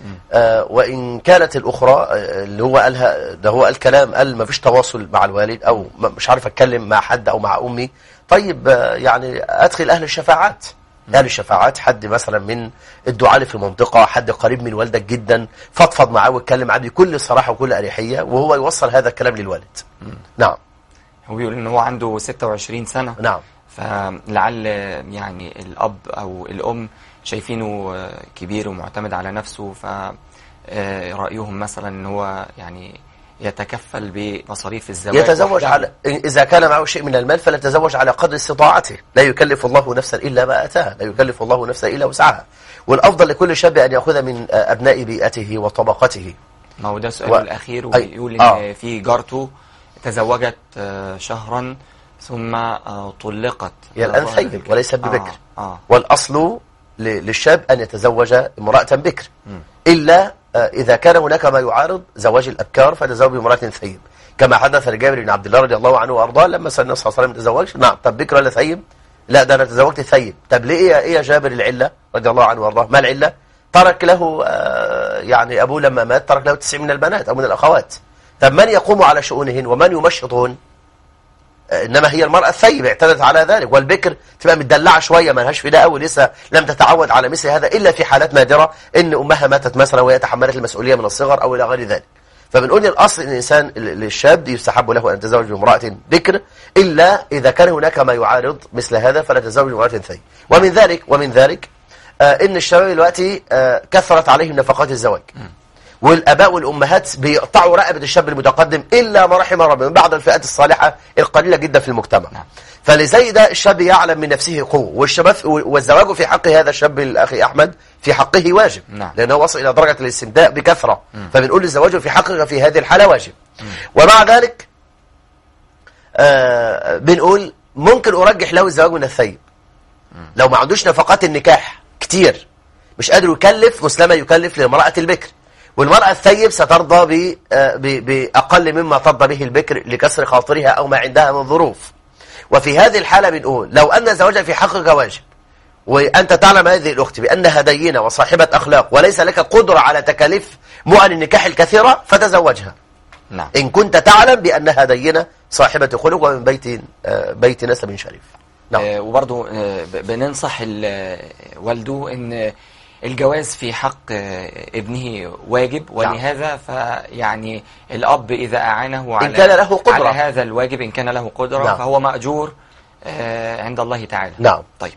آه، وان كانت الاخرى آه، اللي هو قالها ده هو قال كلام قال ما فيش تواصل مع الوالد او ما- مش عارف اتكلم مع حد او مع امي طيب آه، يعني ادخل اهل الشفاعات اهل الشفاعات حد مثلا من الدعاء اللي في المنطقه حد قريب من والدك جدا فضفض معاه واتكلم معاه بكل صراحه وكل اريحيه وهو يوصل هذا الكلام للوالد نعم هو بيقول ان هو عنده 26 سنة نعم فلعل يعني الأب أو الأم شايفينه آه، كبير ومعتمد على نفسه ف آه، رأيهم مثلا ان هو يعني يتكفل بمصاريف الزواج يتزوج وحده. على إذا كان معه شيء من المال فليتزوج على قدر استطاعته لا يكلف الله نفسا إلا ما أتاها لا يكلف الله نفسا إلا وسعها والأفضل لكل شاب أن يأخذ من أبناء بيئته وطبقته ما هو ده سؤاله و- الأخير أي- وبيقول إن آه. في جارته تزوجت آه، شهرا ثم آه، طلقت هي الآن ثيب وليست ببكر آه. آه. والأصل ل- للشاب أن يتزوج امرأة بكر إلا آه، إذا كان هناك ما يعارض زواج الأبكار فتزوج بامرأة ثيب كما حدث لجابر بن عبد الله رضي الله عنه وأرضاه لما سأل النبي صلى الله عليه وسلم تزوجت نعم طب بكر ولا ثيب لا ده أنا تزوجت ثيب طب ليه إيه إيه يا جابر العلة رضي الله عنه وأرضاه ما العلة ترك له آه، يعني أبوه لما مات ترك له تسع من البنات أو من الأخوات طب من يقوم على شؤونهن ومن يمشطهن آه، انما هي المرأة الثيبة اعتدت على ذلك والبكر تبقى مدلعة شوية ما لهاش في ده قوي لسه لم تتعود على مثل هذا الا في حالات نادرة ان امها ماتت مثلا وهي تحملت المسؤولية من الصغر او الى غير ذلك فبنقول الاصل ان الانسان ال- الشاب يستحب له ان يتزوج بامرأة بكر الا اذا كان هناك ما يعارض مثل هذا فلا تزوج بامرأة ثيب ومن ذلك ومن ذلك آه ان الشباب دلوقتي آه كثرت عليهم نفقات الزواج والاباء والامهات بيقطعوا رقبه الشاب المتقدم الا ما رحم ربنا من بعض الفئات الصالحه القليله جدا في المجتمع نعم. فلزي ده الشاب يعلم من نفسه قوه والشباب والزواج في حق هذا الشاب الاخي احمد في حقه واجب نعم. لانه وصل الى درجه الاستمتاع بكثره فبنقول الزواج في حقك في هذه الحاله واجب ومع ذلك آه بنقول ممكن ارجح له الزواج من الثيب لو ما عندوش نفقات النكاح كتير مش قادر يكلف مسلمة يكلف للمرأة البكر والمرأة الثيب سترضى ب- آه، ب- بأقل مما ترضى به البكر لكسر خاطرها أو ما عندها من ظروف وفي هذه الحالة بنقول لو أن زواجها في حقك واجب وأنت تعلم هذه الأخت بأنها دينة وصاحبة أخلاق وليس لك قدرة على تكاليف مؤن النكاح الكثيرة فتزوجها نعم إن كنت تعلم بأنها دينة صاحبة خلق ومن بيت آه، بيت نسب شريف نعم آه، وبرضو آه، ب- بننصح ال- آه، والده ان الجواز في حق آه، ابنه واجب ولهذا فيعني الاب اذا اعانه على كان له قدرة. على هذا الواجب ان كان له قدره نعم. فهو ماجور آه، عند الله تعالى نعم. طيب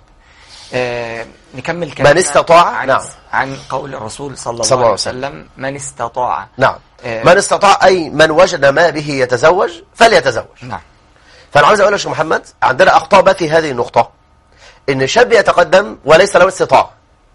آه، نكمل كلامنا استطاع، عن نعم. عن قول الرسول صلى الله صلى الله عليه عليه وسلم. وسلم من استطاع نعم آه. من استطاع أي من وجد ما به يتزوج فليتزوج نعم فأنا عاوز أقول يا شيخ محمد عندنا أخطاء بقى في هذه النقطة إن شاب يتقدم وليس له استطاعة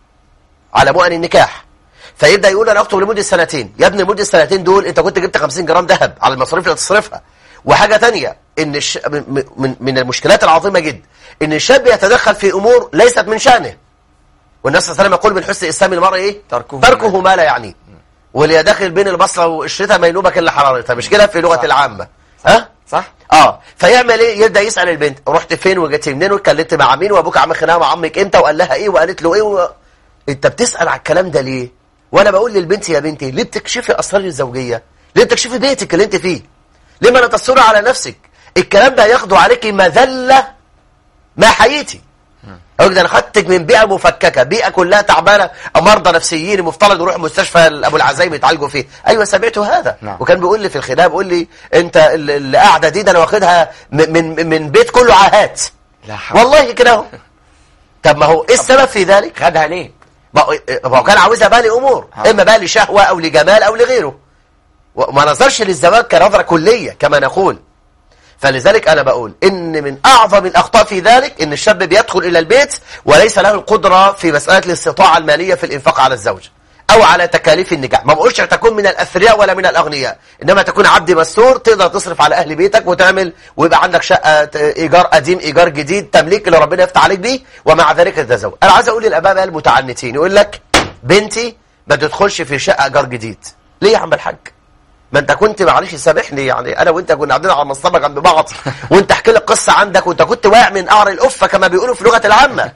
على مؤن النكاح فيبدأ يقول أنا أخطب لمدة سنتين يا ابني لمدة السنتين دول أنت كنت جبت 50 جرام ذهب على المصاريف اللي تصرفها وحاجة تانية إن الش... من- من من المشكلات العظيمة جدا إن الشاب يتدخل في أمور ليست من شأنه والنبي صلى الله عليه وسلم يقول من حسن إسلام المرء إيه؟ تركه تركه ما لا يعنيه واللي يدخل بين البصلة وقشرتها ما ينوبك إلا حرارتها مش كده في لغة صح. العامة ها؟ صح اه فيعمل ايه يبدا يسال البنت رحت فين وجيت منين واتكلمت مع مين وابوك عمل خناقه مع امك امتى وقال لها ايه وقالت له ايه و... انت بتسال على الكلام ده ليه وانا بقول للبنت يا بنتي ليه بتكشفي اسرار الزوجيه ليه بتكشفي بيتك اللي انت فيه ليه ما لا تصري على نفسك الكلام ده هياخده عليك مذله ما حييتي أقول ده انا خدتك من بيئه مفككه بيئه كلها تعبانه مرضى نفسيين مفترض يروحوا مستشفى ابو العزايم يتعالجوا فيه ايوه سمعت هذا نعم. وكان بيقول لي في الخناقه بيقول لي انت ال- اللي قاعده دي ده انا واخدها من من من بيت كله عاهات لا حول والله كده اهو طب ما هو ايه السبب في ذلك خدها ليه ما هو ما هو كان عاوزها بقى لامور ها. اما بقى لشهوه او لجمال او لغيره وما نظرش للزواج كنظره كليه كما نقول فلذلك انا بقول ان من اعظم الاخطاء في ذلك ان الشاب بيدخل الى البيت وليس له القدره في مساله الاستطاعه الماليه في الانفاق على الزوج او على تكاليف النكاح ما بقولش تكون من الاثرياء ولا من الاغنياء انما تكون عبد مستور تقدر تصرف على اهل بيتك وتعمل ويبقى عندك شقه ت- ايجار قديم ايجار جديد تمليك اللي ربنا يفتح عليك بيه ومع ذلك تتزوج انا عايز اقول للاباء بقى المتعنتين يقول لك بنتي ما تدخلش في شقه ايجار جديد ليه يا عم الحاج ما انت كنت معلش سامحني يعني انا وانت كنا قاعدين على المصطبه جنب بعض وانت احكي لك قصه عندك وانت كنت واقع من قعر القفه كما بيقولوا في اللغه العامه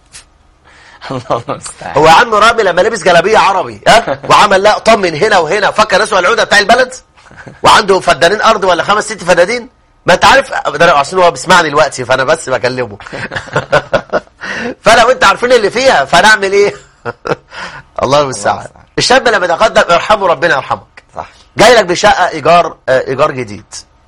الله المستعان هو يا عم رامي لما لبس جلابيه عربي ها وعمل لا طم من هنا وهنا فكر اسمه العوده بتاع البلد وعنده فدانين ارض ولا خمس ست فدادين ما انت عارف ده انا عشان هو بيسمعني دلوقتي فانا بس بكلمه فانا وانت عارفين اللي فيها فنعمل ايه الله المستعان المستعان. الشاب لما يتقدم ارحمه ربنا يرحمك صح جاي لك بشقه ايجار آه، ايجار جديد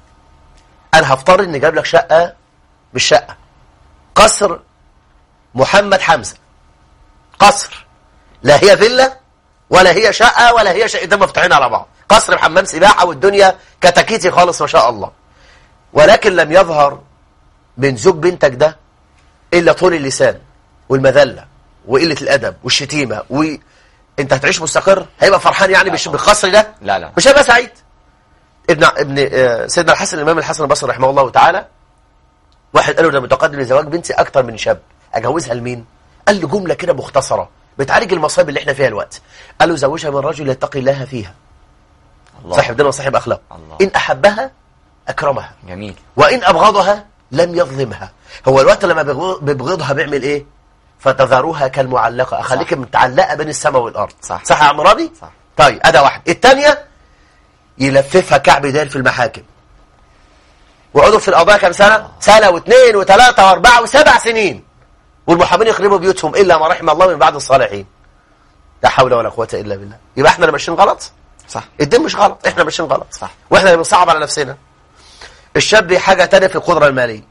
انا هفترض ان جاب لك شقه مش شقه قصر محمد حمزه قصر لا هي فيلا ولا هي شقه ولا هي شقتين مفتوحين على بعض قصر محمد سباحه والدنيا كتاكيتي خالص ما شاء الله ولكن لم يظهر من زوج بنتك ده الا طول اللسان والمذله وقله الادب والشتيمه و انت هتعيش مستقر هيبقى فرحان يعني بالش- بالقصر ده لا لا مش هيبقى سعيد ابن ابن آه، سيدنا الحسن الامام الحسن البصري رحمه الله تعالى واحد قال له ده متقدم لزواج بنتي اكتر من شاب اجوزها لمين قال له جمله كده مختصره بتعالج المصايب اللي احنا فيها الوقت قال له زوجها من رجل يتقي الله فيها الله صاحب دين وصاحب اخلاق الله. ان احبها اكرمها جميل وان ابغضها لم يظلمها هو الوقت لما بيبغض- بيبغضها بيعمل ايه فتذروها كالمعلقه اخليك متعلقه بين السماء والارض صح. صح يا عم راضي صح. طيب اداه واحد الثانيه يلففها كعب داير في المحاكم وقعدوا في القضايا كام سنة سنة واثنين وثلاثة واربعة وسبع سنين والمحامين يخربوا بيوتهم إلا ما رحم الله من بعد الصالحين لا حول ولا قوة إلا بالله يبقى احنا اللي ماشيين غلط صح الدين مش غلط احنا ماشيين غلط صح. واحنا اللي بنصعب على نفسنا الشاب حاجة تانية في القدرة المالية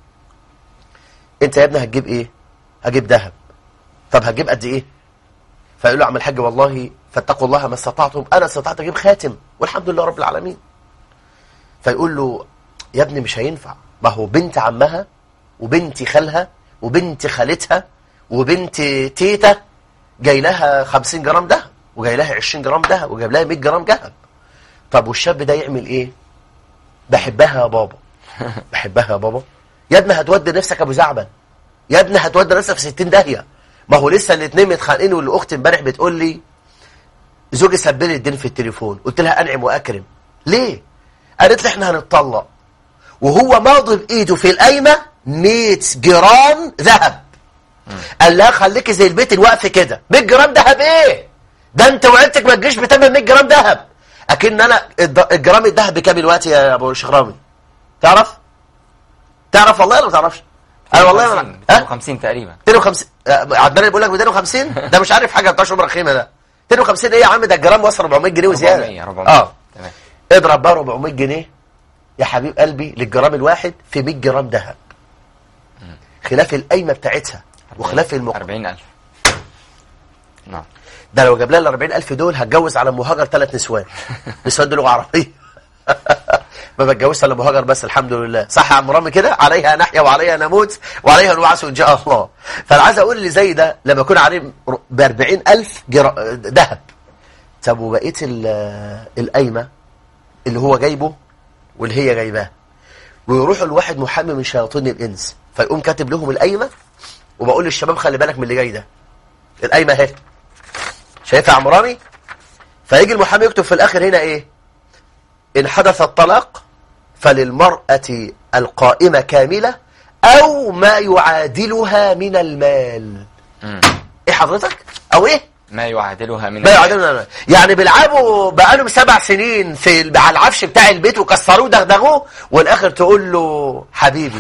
انت يا ابني هتجيب ايه هجيب ذهب طب هتجيب قد ايه فيقول له عم الحاج والله فاتقوا الله ما استطعتم انا استطعت اجيب خاتم والحمد لله رب العالمين فيقول له يا ابني مش هينفع ما هو بنت عمها وبنت خالها وبنت خالتها وبنت تيتا جاي لها 50 جرام دهب وجاي لها 20 جرام دهب وجايب لها 100 جرام دهب طب والشاب ده يعمل ايه بحبها يا بابا بحبها يا بابا يا ابني هتودي نفسك ابو زعبل يا ابني هتودي نفسك في 60 داهيه ما هو لسه الاثنين متخانقين واللي اختي امبارح بتقول لي زوجي سب لي الدين في التليفون قلت لها انعم واكرم ليه قالت لي احنا هنتطلق وهو ماضي بايده في القايمه 100 جرام ذهب قال لها خليكي زي البيت الوقف كده 100 جرام ذهب ايه ده انت وعيلتك ما تجيش بتمن 100 جرام ذهب اكن انا الد- الجرام الذهب بكام دلوقتي يا ابو الشيخ رامي تعرف تعرف والله ولا ما تعرفش انا والله ما ها 250 تقريبا 250 آه، عدنان بيقول لك 250 ده مش عارف حاجه بتاع شبرا خيمه ده 250 ايه يا عم ده الجرام وصل 400 جنيه وزياده 400 400 اه تمام اضرب بقى 400 جنيه يا حبيب قلبي للجرام الواحد في 100 جرام ذهب خلاف القايمه بتاعتها وخلاف المق... 40000 نعم ده لو جاب لها ال 40000 دول هتجوز على مهاجر ثلاث نسوان نسوان دول لغه عربيه ما بتجوزش الا مهاجر بس الحمد لله صح يا عم رامي كده عليها نحيا وعليها نموت وعليها نبعث ان شاء الله فانا عايز اقول اللي زي ده لما يكون عليه ب 40000 جرا... ذهب طب وبقيه ال- القايمه اللي هو جايبه واللي هي جايباه ويروحوا لواحد محامي من شياطين الانس فيقوم كاتب لهم القايمه وبقول للشباب خلي بالك من اللي جاي ده القايمه اهي شايفها يا عم رامي فيجي المحامي يكتب في الاخر هنا ايه ان حدث الطلاق فللمرأة القائمة كاملة او ما يعادلها من المال مم. ايه حضرتك او ايه ما يعادلها من ما يعادلها من المال يعني بيلعبوا بقالهم سبع سنين في ال- على العفش بتاع البيت وكسروه ودغدغوه والاخر تقول له حبيبي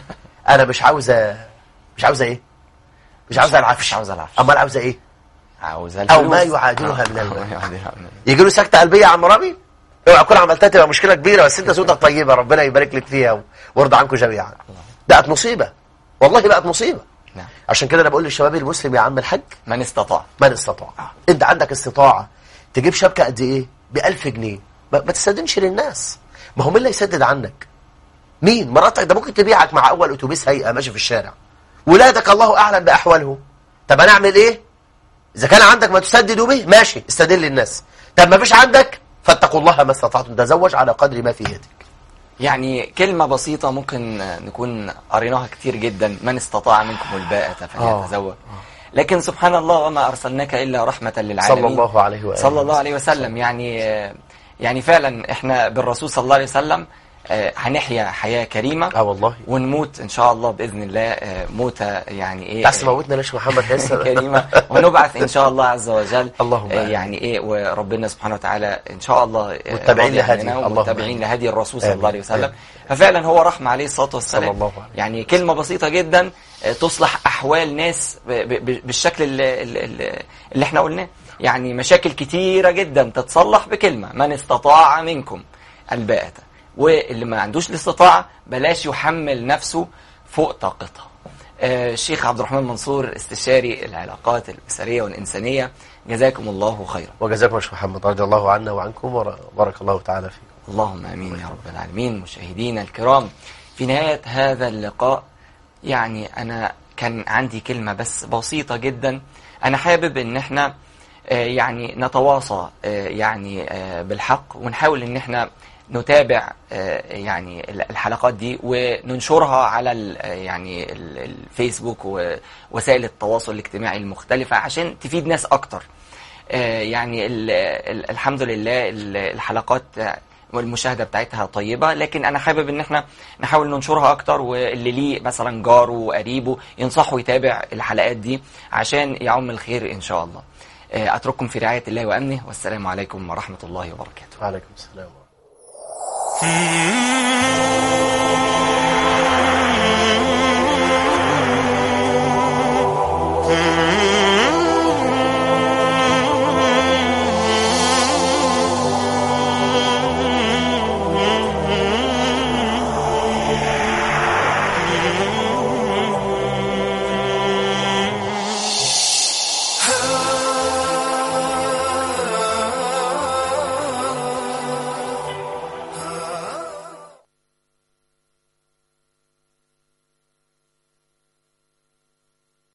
انا مش عاوزه مش عاوزه ايه مش عاوزه العفش مش عاوزة العفش. امال عاوزه ايه عاوز أو ما يعادلها من المال المال. يجي له سكته قلبيه يا عم رامي اوعى اكون عملتها تبقى مشكله كبيره بس انت صوتك طيبه ربنا يبارك لك فيها ويرضى عنكم جميعا بقت مصيبه والله بقت مصيبه نعم عشان كده انا بقول للشباب المسلم يا عم الحاج من استطاع من استطاع انت عندك استطاعه تجيب شبكه قد ايه ب 1000 جنيه ما, ما تستدنش للناس ما هو مين اللي يسدد عنك مين مراتك ده ممكن تبيعك مع اول اتوبيس هيئه ماشي في الشارع ولادك الله اعلم باحوالهم طب انا اعمل ايه اذا كان عندك ما تسدد به ماشي استدل للناس طب ما فيش عندك فاتقوا الله ما استطعتم تزوج على قدر ما في يدك يعني كلمة بسيطة ممكن نكون قريناها كتير جدا من استطاع منكم الباءة فليتزوج لكن سبحان الله وما أرسلناك إلا رحمة للعالمين صلى الله عليه وآله صلى الله عليه وسلم يعني يعني فعلا احنا بالرسول صلى الله عليه وسلم آه، هنحيا حياة كريمة اه والله ونموت ان شاء الله باذن الله آه، موتة يعني ايه تعرف تموتنا ليش محمد حسن كريمة ونبعث ان شاء الله عز وجل اللهم آه، آمين. يعني ايه وربنا سبحانه وتعالى ان شاء الله آه، متبعين راضي لهدي. عننا اللهم ومتبعين آمين. لهدي الرسول صلى الله عليه آمين. وسلم آمين. ففعلا هو رحمة عليه الصلاة والسلام صلى الله عليه. يعني كلمة بسيطة جدا آه، تصلح احوال ناس ب- ب- بالشكل اللي, اللي, اللي احنا قلناه يعني مشاكل كتيرة جدا تتصلح بكلمة من استطاع منكم الباءة واللي ما عندوش الاستطاعة بلاش يحمل نفسه فوق طاقتها آه، الشيخ عبد الرحمن منصور استشاري العلاقات الأسرية والإنسانية جزاكم الله خيرا وجزاكم يا شيخ محمد رضي الله عنا وعنكم وبارك الله تعالى فيكم اللهم امين يا رب العالمين مشاهدينا الكرام في نهايه هذا اللقاء يعني انا كان عندي كلمه بس بسيطه جدا انا حابب ان احنا آه، يعني نتواصى آه، يعني آه، بالحق ونحاول ان احنا نتابع آه، يعني ال- الحلقات دي وننشرها على ال- آه، يعني ال- الفيسبوك ووسائل التواصل الاجتماعي المختلفه عشان تفيد ناس اكتر آه، يعني ال- ال- الحمد لله ال- الحلقات آه، والمشاهدة بتاعتها طيبة لكن أنا حابب إن احنا نحاول ننشرها أكتر واللي ليه مثلا جاره وقريبه ينصحه يتابع الحلقات دي عشان يعم الخير إن شاء الله آه، أترككم في رعاية الله وأمنه والسلام عليكم ورحمة الله وبركاته وعليكم السلام Mm-hmm.